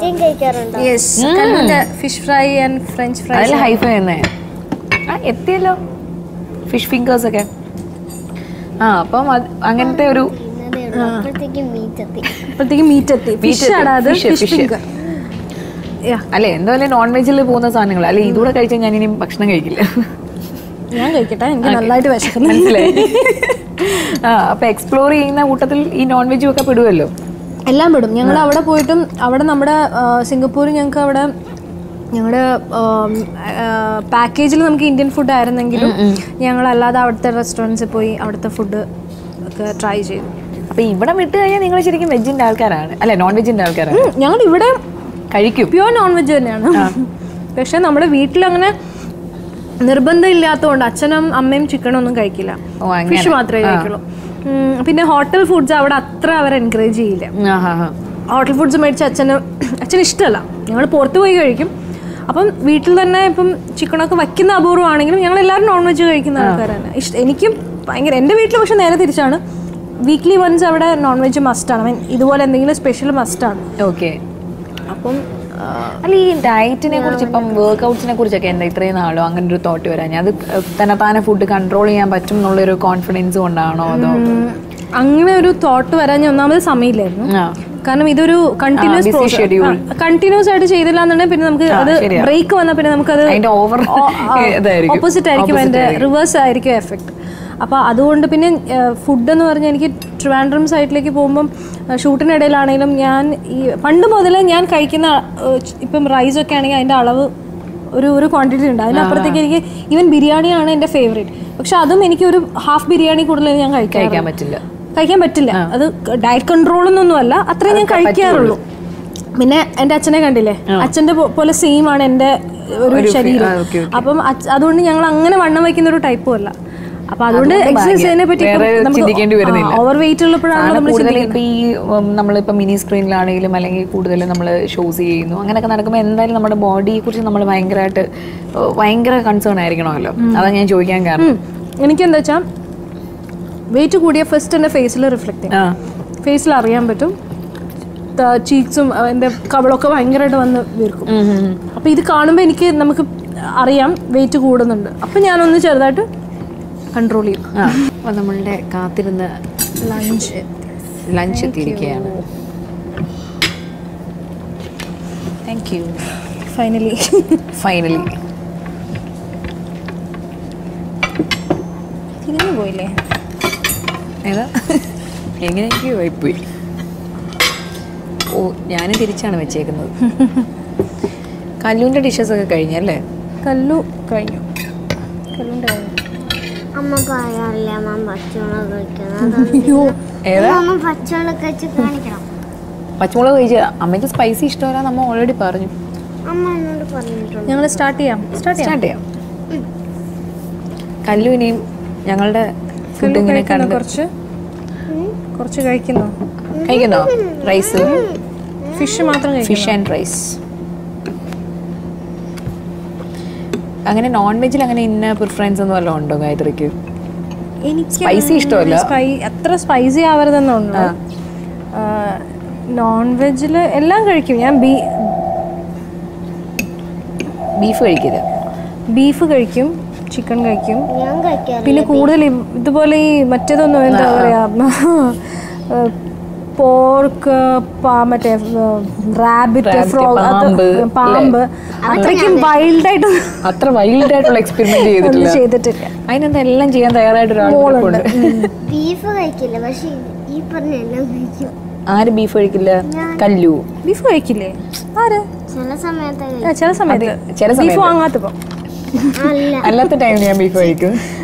മറ്റേയും കഴിക്കാറുണ്ടോ yes fish fry and French fry അതിൽ ഹൈഫ് തന്നെ ആ എത്തിയല്ലോ ഫിഷ് ഫിംഗേഴ്സ് ഒക്കെ ആ അപ്പം അത് അങ്ങനത്തെ ഒരു ഇന്നതേ ഉള്ളൂ അപ്പോഴത്തേക്കും മീറ്റ് എത്തി അപ്പോഴത്തേക്ക് മീറ്റ് എത്തി ഫിഷ് എത്തി. ആണ് അത് Fish, ഫിഷ് fish. ഫിംഗർ അല്ലെ എന്തായാലും നോൺ വെജിൽ പോകുന്ന സാധനങ്ങൾ അല്ലെ ഇതുകൂടെ കഴിച്ചാൽ ഞാൻ ഇനി ഭക്ഷണം കഴിക്കില്ല ഞാൻ കഴിക്കട്ടെ എനിക്ക് നല്ലതായിട്ട് വിശക്കുന്നു മനസ്സിലായി ആ അപ്പൊ എക്സ്പ്ലോർ ചെയ്യുന്ന കൂട്ടത്തിൽ ഈ നോൺ വെജും ഒക്കെ പെടുമല്ലോ എല്ലാം വിടും ഞങ്ങൾ അവിടെ പോയിട്ടും അവിടെ നമ്മുടെ സിംഗപ്പൂർ ഞങ്ങൾക്ക് അവിടെ ഞങ്ങളുടെ പാക്കേജിൽ നമുക്ക് ഇന്ത്യൻ ഫുഡ് ആയിരുന്നെങ്കിലും ഞങ്ങൾ അല്ലാതെ അവിടുത്തെ റെസ്റ്റോറൻറ്റ്സിൽ പോയി അവിടുത്തെ ഫുഡ് ഒക്കെ ട്രൈ ചെയ്തു അപ്പൊ ഇവിടെ വിട്ട് കഴിഞ്ഞാൽ നിങ്ങൾ ശരിക്കും വെജിന്റെ ആൾക്കാരാണ് അല്ലെ നോൺ വെജിന്റെ ആൾക്കാരാണ് ഞങ്ങൾ ഇവിടെ കഴിക്കും പ്യുവർ നോൺ വെജ് തന്നെയാണ് പക്ഷെ നമ്മുടെ വീട്ടിൽ അങ്ങനെ നിർബന്ധം ഇല്ലാത്തതുകൊണ്ട് അച്ഛനും അമ്മയും ചിക്കനും ഒന്നും കഴിക്കില്ല ഓ അങ്ങനെ ഫിഷ് മാത്രമേ കഴിക്കുള്ളൂ ഉം, പിന്നെ ഹോട്ടൽ ഫുഡ്സ് അവിടെ അത്ര അവർ എൻകറേജ് ചെയ്യില്ല ആ ഹാ ഹാ ഹോട്ടൽ ഫുഡ്സ് മേടിച്ച് അച്ഛന് അച്ഛന് ഇഷ്ടമല്ല ഞങ്ങൾ പുറത്ത് പോയി കഴിക്കും അപ്പം വീട്ടിൽ തന്നെ ഇപ്പം ചിക്കനൊക്കെ വയ്ക്കുന്ന അപൂർവമാണെങ്കിലും ഞങ്ങൾ എല്ലാവരും നോൺ വെജ് കഴിക്കുന്ന ആൾക്കാരാണ് ഇഷ്ടം എനിക്കും ഭയങ്കര എൻ്റെ വീട്ടിൽ പക്ഷെ നേരെ തിരിച്ചാണ് വീക്ക്ലി വൺസ് അവിടെ നോൺ വെജ് മസ്റ്റാണ് മീൻ ഇതുപോലെ എന്തെങ്കിലും സ്പെഷ്യൽ മസ്റ്റാണ് ഓക്കെ അപ്പം ആ, അല്ല ഈ ഡയറ്റിനെ കുറിച്ച് ഇപ്പം വർക്ക്ഔട്ട്സിനെ കുറിച്ചൊക്കെ എന്താ ഇത്രയും നാളോ അങ്ങനെ ഒരു തോട്ട് വരാൻ അത് തന്നെ താനെ ഫുഡ് കൺട്രോൾ ചെയ്യാൻ പറ്റും എന്നുള്ളൊരു കോൺഫിഡൻസ് കൊണ്ടാണോ അതോ ഉം, അങ്ങനെ ഒരു തോട്ട് വരാൻ ഞാൻ ഒന്നാമത് സമയമില്ലായിരുന്നു ആ കാരണം ഇതൊരു കണ്ടിന്യൂസ് busy schedule. കണ്ടിന്യൂസ് ആയിട്ട് ചെയ്തില്ല എന്നുണ്ടെങ്കിൽ പിന്നെ നമുക്ക് ആ, അത് ശരിയാ. ബ്രേക്ക് വന്നാൽ പിന്നെ നമുക്കത് അതിന്റെ over ഇതായിരിക്കും. ഓപ്പോസിറ്റ് ആയിരിക്കും Opposite അതിന്റെ ആയിരിക്കും. റിവേഴ്സ് ആയിരിക്കും എഫക്ട് അപ്പോൾ അതുകൊണ്ട് പിന്നെ ഫുഡ് എന്ന് പറഞ്ഞാൽ എനിക്ക് ട്രിവാൻഡ്രം സൈഡിലേക്ക് പോകുമ്പം ഷൂട്ടിനിടയിലാണെങ്കിലും ഞാൻ ഈ പണ്ട് മുതലേ ഞാൻ കഴിക്കുന്ന ഏഹ്, ഇപ്പം റൈസ് ഒക്കെ ആണെങ്കിൽ അതിൻ്റെ അളവ് ഒരു ഒരു ക്വാണ്ടിറ്റി ഉണ്ട് അതിനപ്പുറത്തേക്ക് എനിക്ക് ഈവൻ ബിരിയാണിയാണ് എൻ്റെ ഫേവറേറ്റ് പക്ഷെ അതും എനിക്ക് ഒരു ഹാഫ് ബിരിയാണി കൂടുതൽ ഞാൻ കഴിക്കാം കഴിക്കാൻ പറ്റില്ല കഴിക്കാൻ പറ്റില്ല അത് ഡയറ്റ് കൺട്രോൾ എന്നൊന്നും അല്ല അത്രേ ഞാൻ കഴിക്കാറുള്ളൂ പിന്നെ എൻ്റെ അച്ഛനെ കണ്ടില്ലേ അച്ഛന്റെ പോ- പോലെ സെയിം ആണ് എൻ്റെ ഒരു ശരീരം ആ, okay, അപ്പം അച്ഛ- അതുകൊണ്ട് ഞങ്ങൾ അങ്ങനെ വണ്ണം വയ്ക്കുന്ന ഒരു ടൈപ്പും അല്ല അപ്പൊ അതുകൊണ്ട് അതുകൊണ്ട് എക്സസൈസ് ഭാഗ്യം. ചെയ്യുന്നതിനെ പറ്റി വേറെ ചിന്തിക്കേണ്ടി വരുന്നില്ല. ഓവർ വെയിറ്റ് ഉള്ളപ്പോഴാണ് ആണ് നമ്മൾ കൂടുതൽ ഇപ്പൊ ഈ ഉം, നമ്മളിപ്പോ മിനി സ്ക്രീനിലാണെങ്കിലും അല്ലെങ്കിൽ കൂടുതൽ നമ്മൾ ഷോസ് ചെയ്യുന്നു അങ്ങനെയൊക്കെ നടക്കുമ്പോൾ എന്തായാലും നമ്മുടെ ബോഡിയെ കുറിച്ച് നമ്മൾ ഭയങ്കരമായിട്ട് ഏഹ്, ഭയങ്കര കൺസേൺ ആയിരിക്കണമല്ലോ അതാ ഞാൻ ചോദിക്കാൻ കാരണം എനിക്ക് എന്താ വെച്ചാൽ വെയിറ്റ് കൂടിയ ഫസ്റ്റ് എൻ്റെ ഫേസിൽ റിഫ്ലക്ട് ചെയ്യും ആ ഫേസിൽ അറിയാൻ പറ്റും ചീക്സും എൻ്റെ കവളൊക്കെ ഭയങ്കരമായിട്ട് വന്ന് വീർക്കും ഉം, ഉം, ഉം. അപ്പോൾ ഇത് കാണുമ്പോൾ എനിക്ക് നമുക്ക് അറിയാം വെയിറ്റ് കൂടുന്നുണ്ട് അപ്പം ഞാനൊന്ന് ചെറുതായിട്ട് കൺട്രോൾ ചെയ്യും ആ അപ്പൊ നമ്മളുടെ കാത്തിരുന്ന ലഞ്ച് ലഞ്ച് എത്തിയിരിക്കുകയാണ് താങ്ക് യു ഫൈനലി ഫൈനലി തിരിഞ്ഞു പോയില്ലേ ഏതാ എങ്ങനെയൊക്കെയോ ആയിപ്പോയി ഓ ഞാനും തിരിച്ചാണ് വെച്ചേക്കുന്നത് കല്ലൂൻ്റെ ഡിഷസ് ഒക്കെ കഴിഞ്ഞല്ലേ കല്ലു കഴിഞ്ഞു കല്ലുണ്ട് കഴിഞ്ഞു അമ്മ പറയാറില്ല അമ്മ പച്ചമുളക് കഴിക്കുന്നത് അയ്യോ ഏതാ അമ്മ പച്ചമുളക് കഴിച്ച് കാണിക്കണം പച്ചമുളക് കഴിച്ച അമ്മയ്ക്ക് സ്പൈസി ഇഷ്ടമല്ല നമ്മ ഓൾറെഡി പറഞ്ഞു അമ്മ എന്നോട് പറഞ്ഞിട്ടുണ്ട് ഞങ്ങൾ സ്റ്റാർട്ട് ചെയ്യാം സ്റ്റാർട്ട് ചെയ്യാം സ്റ്റാർട്ട് ചെയ്യാം കല്ലു ഇനിയും ഞങ്ങളുടെ ഫുഡ് കല്ലു ഇങ്ങനെ കഴിക്കുന്നു കണ്ട് കുറച്ച് കുറച്ച് കഴിക്കുന്നു കഴിക്കുന്നോ റൈസ് ഫിഷ് മാത്രം കഴിക്കുന്നു ഫിഷ് ആൻഡ് റൈസ് അങ്ങനെ നോൺ വെജിൽ അങ്ങനെ ഇന്ന പ്രിഫറൻസ് ഒന്നും വല്ലതും ഉണ്ടോ ഗായത്രിക്ക് എനിക്ക് Spicy ഇഷ്ടമല്ല? സ്പൈ- അത്ര സ്പൈസി ആവരുതെന്നുണ്ട് നോൺ വെജിൽ എല്ലാം കഴിക്കും ഞാൻ ബീ ബീഫ് കഴിക്കില്ല ബീഫ് കഴിക്കും ചിക്കൻ കഴിക്കും ഞാൻ കഴിക്കാറില്ല പിന്നെ കൂടുതൽ ഇ- ഇതുപോലെ ഈ മറ്റേതൊന്നും എന്താ പറയാ പോർക്ക് മറ്റേ റാബിറ്റ് Rabbit, ഫ്രോഗ് പാമ്പ്, പാമ്പ് അത്രയ്ക്കും വൈൽഡായിട്ട് അത്ര വൈൽഡ് ആയിട്ടുള്ള എക്സ്പെരിമെന്റ് ചെയ്തിട്ടില്ല ഒന്നും ചെയ്തിട്ടില്ല അതിനെന്താ എല്ലാം ചെയ്യാൻ തയ്യാറായിട്ട് ഒരാൾ മോളുണ്ട് ഉണ്ട് ബീഫ് കഴിക്കില്ല പക്ഷെ ഈ പറഞ്ഞ എല്ലാം കഴിക്കും ആര് ബീഫ് കഴിക്കില്ല കല്ലു ബീഫ് കഴിക്കില്ലേ ആര് ചില സമയത്ത് ആ, ചില സമയത്ത് ചില ബീഫ് സമയത്ത് വാങ്ങാത്തപ്പോ അല്ല അല്ലാത്ത ടൈമിൽ ഞാൻ ബീഫ് കഴിക്കും